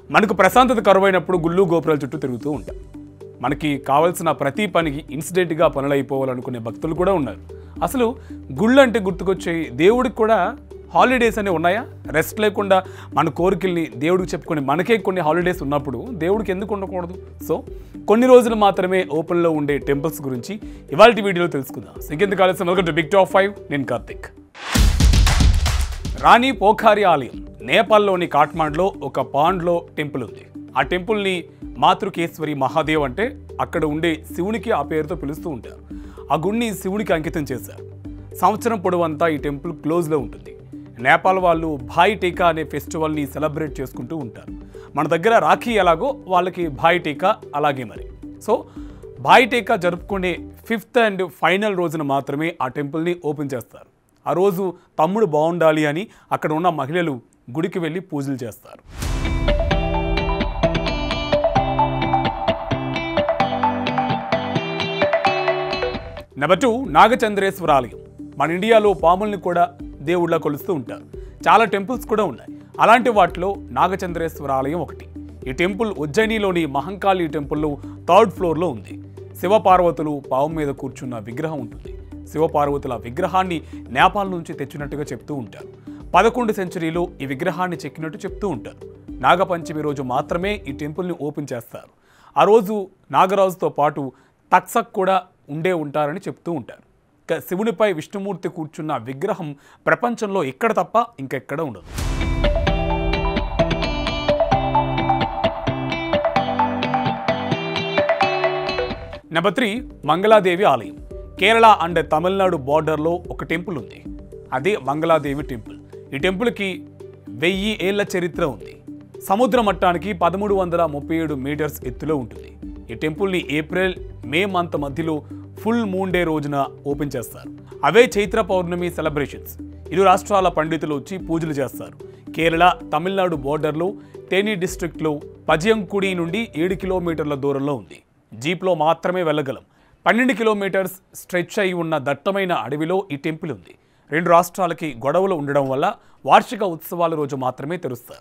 మనకు ప్రశాంతత కరువైనప్పుడు గుళ్ళు గోపురాల చుట్టూ తిరుగుతూ ఉంటాం మనకి కావాల్సిన ప్రతి పనికి ఇన్సిడెంట్గా పనులు అయిపోవాలనుకునే భక్తులు కూడా ఉన్నారు అసలు గుళ్ళు అంటే గుర్తుకొచ్చే దేవుడికి కూడా హాలిడేస్ అనేవి ఉన్నాయా రెస్ట్ లేకుండా మన కోరికల్ని దేవుడికి చెప్పుకొని మనకే కొన్ని హాలిడేస్ ఉన్నప్పుడు దేవుడికి ఎందుకు ఉండకూడదు సో కొన్ని రోజులు మాత్రమే ఓపెన్లో ఉండే టెంపుల్స్ గురించి ఇవాళ వీడియోలో తెలుసుకుందాం ఇంకెందుకు ఆలస్యం welcome to big top five నేను కార్తిక్ రాణి పోఖారి ఆలయం నేపాల్లోని కాట్మాండ్లో ఒక పాండ్లో టెంపుల్ ఉంది ఆ టెంపుల్ని మాతృకేశ్వరి మహాదేవ్ అంటే అక్కడ ఉండే శివునికి ఆ పేరుతో పిలుస్తూ ఉంటారు ఆ గుడిని శివుడికి అంకితం చేశారు సంవత్సరం పొడవంతా ఈ టెంపుల్ క్లోజ్లో ఉంటుంది నేపాల్ వాళ్ళు భాయ్ టీకా అనే ఫెస్టివల్ని సెలబ్రేట్ చేసుకుంటూ ఉంటారు మన దగ్గర రాఖీ ఎలాగో వాళ్ళకి భాయ్ టీకా అలాగే మరి సో భాయ్ టీకా జరుపుకునే ఫిఫ్త్ అండ్ ఫైనల్ రోజున మాత్రమే ఆ టెంపుల్ని ఓపెన్ చేస్తారు ఆ రోజు తమ్ముడు బాగుండాలి అని అక్కడ ఉన్న మహిళలు గుడికి వెళ్ళి పూజలు చేస్తారు నెంబర్ టూ నాగచంద్రేశ్వర ఆలయం మన ఇండియాలో పాముల్ని కూడా దేవుళ్ళ కొలుస్తూ ఉంటారు చాలా టెంపుల్స్ కూడా ఉన్నాయి అలాంటి వాటిలో నాగచంద్రేశ్వర ఆలయం ఒకటి ఈ టెంపుల్ ఉజ్జయినిలోని మహంకాళి టెంపుల్లో థర్డ్ ఫ్లోర్లో ఉంది శివపార్వతులు పాము మీద కూర్చున్న విగ్రహం ఉంటుంది శివపార్వతుల విగ్రహాన్ని నేపాల్ నుంచి తెచ్చినట్టుగా చెప్తూ ఉంటారు పదకొండు సెంచరీలో ఈ విగ్రహాన్ని చెక్కినట్టు చెప్తూ ఉంటారు నాగపంచమి రోజు మాత్రమే ఈ టెంపుల్ని ఓపెన్ చేస్తారు ఆ రోజు నాగరాజుతో పాటు తక్సక్ కూడా ఉండే ఉంటారని చెప్తూ ఉంటారు ఇక శివునిపై విష్ణుమూర్తి కూర్చున్న విగ్రహం ప్రపంచంలో ఎక్కడ తప్ప ఇంకెక్కడ ఉండదు నెంబర్ త్రీ మంగళాదేవి ఆలయం కేరళ అండ్ తమిళనాడు బార్డర్లో ఒక టెంపుల్ ఉంది అదే మంగళాదేవి టెంపుల్ ఈ టెంపుల్కి వెయ్యి ఏళ్ల చరిత్ర ఉంది సముద్ర మట్టానికి పదమూడు వందల ముప్పై ఏడు మీటర్స్ ఎత్తులో ఉంటుంది ఈ టెంపుల్ని ఏప్రిల్ మే మంత్ మధ్యలో ఫుల్ మూన్ డే రోజున ఓపెన్ చేస్తారు అవే చైత్ర పౌర్ణమి సెలబ్రేషన్స్ ఇరు రాష్ట్రాల పండితులు వచ్చి పూజలు చేస్తారు కేరళ తమిళనాడు బోర్డర్లో తేని డిస్ట్రిక్ట్లో పజియంకుడి నుండి ఏడు కిలోమీటర్ల దూరంలో ఉంది జీప్లో మాత్రమే వెళ్ళగలం పన్నెండు కిలోమీటర్స్ స్ట్రెచ్ అయి ఉన్న దట్టమైన అడవిలో ఈ టెంపుల్ ఉంది రెండు రాష్ట్రాలకి గొడవలు ఉండడం వల్ల వార్షిక ఉత్సవాల రోజు మాత్రమే తెరుస్తారు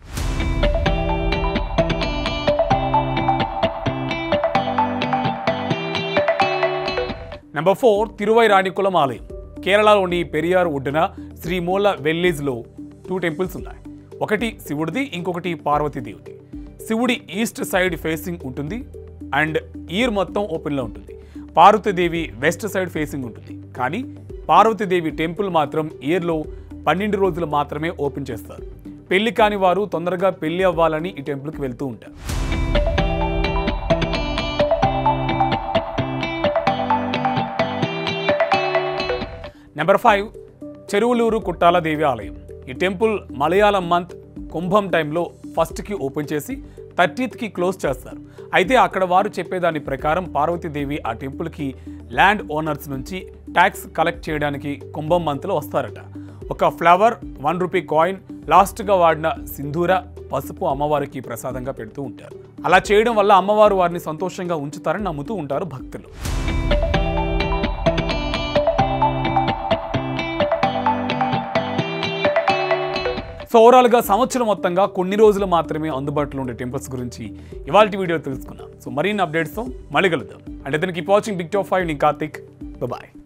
నెంబర్ ఫోర్ తిరువై రాణికులం ఆలయం కేరళలోని పెరియార్ ఒడ్డున శ్రీమూల వెల్లీజ్లో టూ టెంపుల్స్ ఉన్నాయి ఒకటి శివుడిది ఇంకొకటి పార్వతీదేవిది శివుడి ఈస్ట్ సైడ్ ఫేసింగ్ ఉంటుంది అండ్ ఈర్ మొత్తం ఓపెన్లో ఉంటుంది పార్వతీదేవి వెస్ట్ సైడ్ ఫేసింగ్ ఉంటుంది కానీ పార్వతీదేవి టెంపుల్ మాత్రం ఇయర్లో పన్నెండు రోజులు మాత్రమే ఓపెన్ చేస్తారు పెళ్లి కాని వారు తొందరగా పెళ్లి అవ్వాలని ఈ టెంపుల్కి వెళ్తూ ఉంటారు నెంబర్ ఫైవ్ చెరువులూరు కుట్టాల దేవి ఆలయం ఈ టెంపుల్ మలయాళం మంత్ కుంభం టైంలో ఫస్ట్కి ఓపెన్ చేసి థర్టీత్కి క్లోజ్ చేస్తారు అయితే అక్కడ వారు చెప్పేదాని ప్రకారం పార్వతీదేవి ఆ టెంపుల్కి ల్యాండ్ ఓనర్స్ నుంచి ట్యాక్స్ కలెక్ట్ చేయడానికి కుంభం మంత్లో వస్తారట ఒక ఫ్లవర్ వన్ రూపీ కాయిన్ లాస్ట్గా వాడిన సింధూర పసుపు అమ్మవారికి ప్రసాదంగా పెడుతూ ఉంటారు అలా చేయడం వల్ల అమ్మవారు వారిని సంతోషంగా ఉంచుతారని నమ్ముతూ ఉంటారు భక్తులు సో ఓవరాల్గా సంవత్సరం మొత్తంగా కొన్ని రోజులు మాత్రమే అందుబాటులో ఉండే టెంపుల్స్ గురించి ఇవాళ వీడియో తెలుసుకున్నాం సో మరిన్ని అప్డేట్స్తో మళ్ళీ కలుద్దాం అంటే దానికి వాచింగ్ బిగ్ టాప్ ఫైవ్ నీ కార్తిక్ బాయ్